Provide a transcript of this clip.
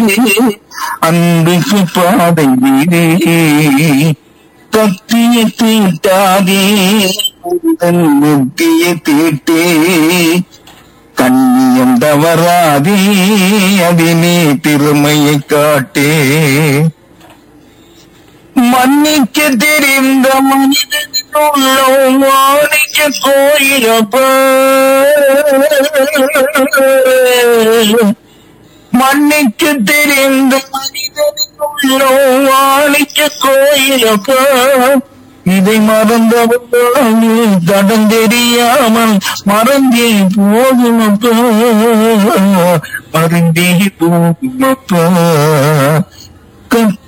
அன்புக்கு பாதை வீடே கத்திய தீட்டாதே உந்தன் முக்கிய தீட்டே கண்ணியம் தவறாதே அதிலே திறமையை காட்டே மன்னிக்க தெரிந்த மனிதன் உள்ளம் மாணிக்க கோயிலப்ப மன்னிக்க தெரிந்த மனிதனின் உள்ளம் மாணிக்க கோயிலப்ப இதை மறந்தவர்கள் தடம் தெரியாமல் மறந்தே போகுமப்பா மறந்தே போகுமப்பா கத்த